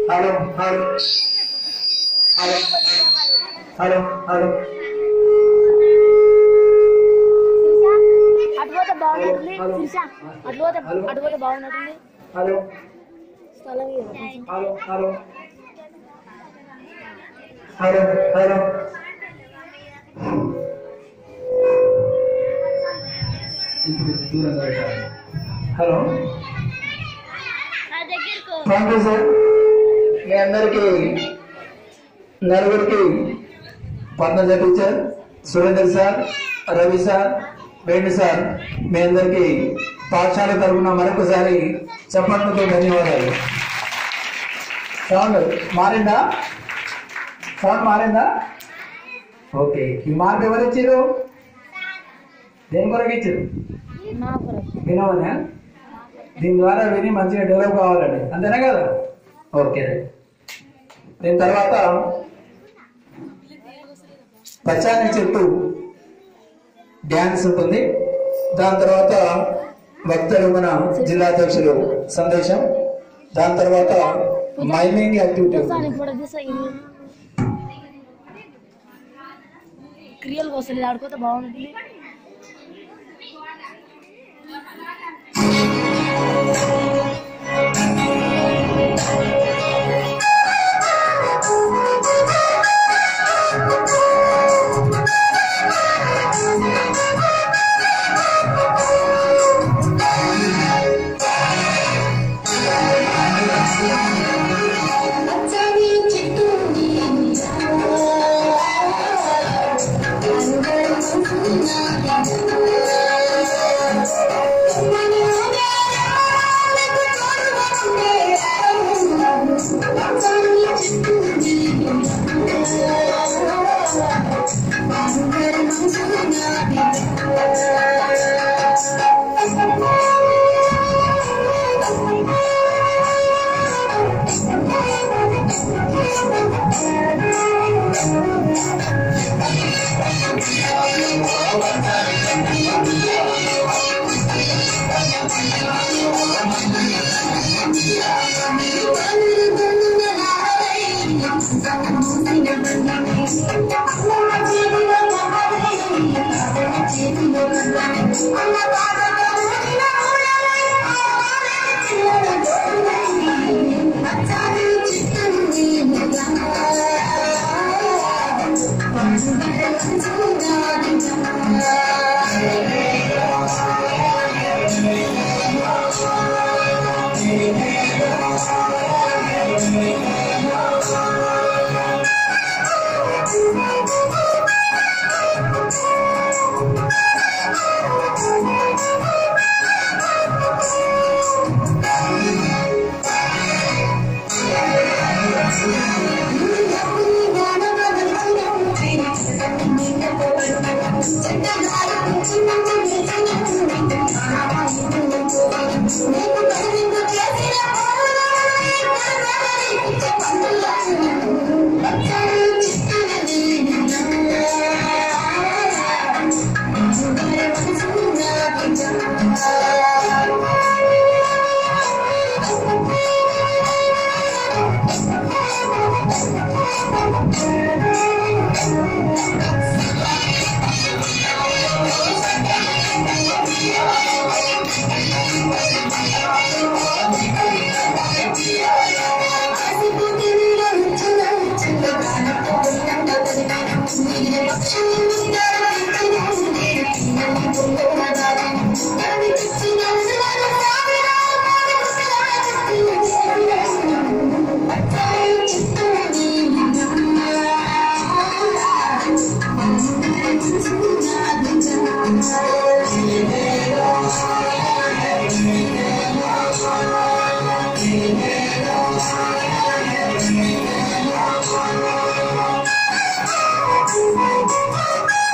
Hello hello hello hello hello అటు పోతే బాగున్నట్టుంది శిరీష, అటు పోతే అటు పోతే బాగున్నట్టుంది హలో స్థలం ఇవ్వు. హలో హలో హలో హలో ఇప్పుడు దూరంగా పెట్టాలి. హలో థ్యాంక్ యూ సార్ మీ అందరికీ నలుగురికి Padmaja teacher Surender sir Ravi sir Venu sir మీ అందరికీ పాఠశాల తరఫున మరొకసారి చెప్పడంతో ధన్యవాదాలు సౌండ్ మారిందా సౌండ్ మారిందా ఓకే ఈ మార్క్ ఎవరు ఇచ్చారు దేని కొరకు ఇచ్చారు నా కొరకు. వినవనా దీని ద్వారా విని మంచిగా డెవలప్ కావాలండి అంతేనా కదా ఓకే దీని తర్వాత పచ్చాని చెట్టు డ్యాన్స్ ఉంటుంది దాని తర్వాత వక్తలు మన జిల్లా అధ్యక్షులు సందేశం దాని తర్వాత మైమింగ్ యాక్టివిటీ ఒకసారి ఉంటుంది ఇప్పుడు తీసా ఇల్లు క్రియలకు వస్తుంది ఆడుకోతే బాగుంటుంది పచ్చని చెట్టు Thank you.